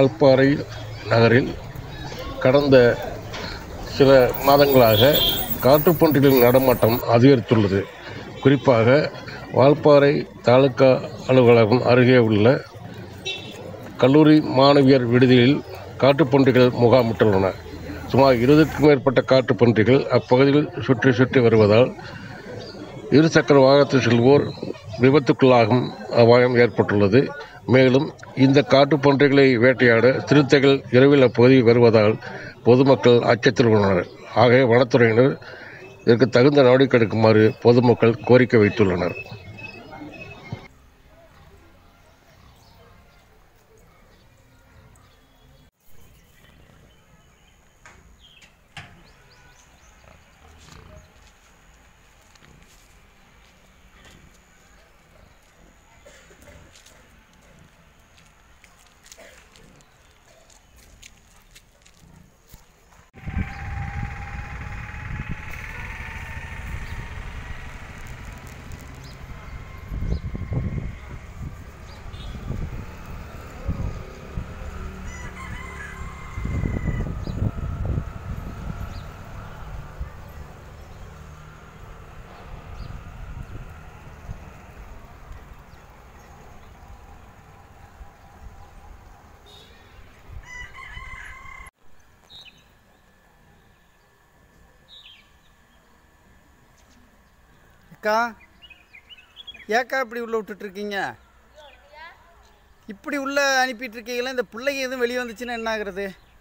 வால்பாறை நகரில் கடந்த சில மாதங்களாக காட்டுப்பன்றிகளின் நடமாட்டம் அதிகரித்துள்ளது குறிப்பாக வால்பாறை தாலுகா அலுவலகம் அருகே உள்ள கல்லூரி மாணவியர் விடுதியில் காட்டுப்பன்றிகள் முகாமிட்டுள்ளன சுமார் இருபதுக்கும் மேற்பட்ட காட்டுப்பன்றிகள் அப்பகுதியில் சுற்றி சுற்றி வருவதால் இருசக்கர வாகனத்தில் செல்வோர் விபத்துக்குள்ளாகும் அபாயம் ஏற்பட்டுள்ளது மேலும் இந்த காட்டுப்பன்றிகளை வேட்டையாட சிறுத்தைகள் இரவில் அப்பகுதியில் வருவதால் பொதுமக்கள் அச்சத்தில் உள்ளனர் ஆகவே வனத்துறையினர் இதற்கு தகுந்த நடவடிக்கை எடுக்குமாறு பொதுமக்கள் கோரிக்கை வைத்துள்ளனர் அக்கா ஏக்கா இப்படி உள்ள விட்டுட்டு இருக்கீங்க இப்படி உள்ள அனுப்பிட்டு இருக்கீங்களா இந்த பிள்ளைங்க எதுவும் வெளியே வந்துச்சுன்னா என்ன ஆகுறது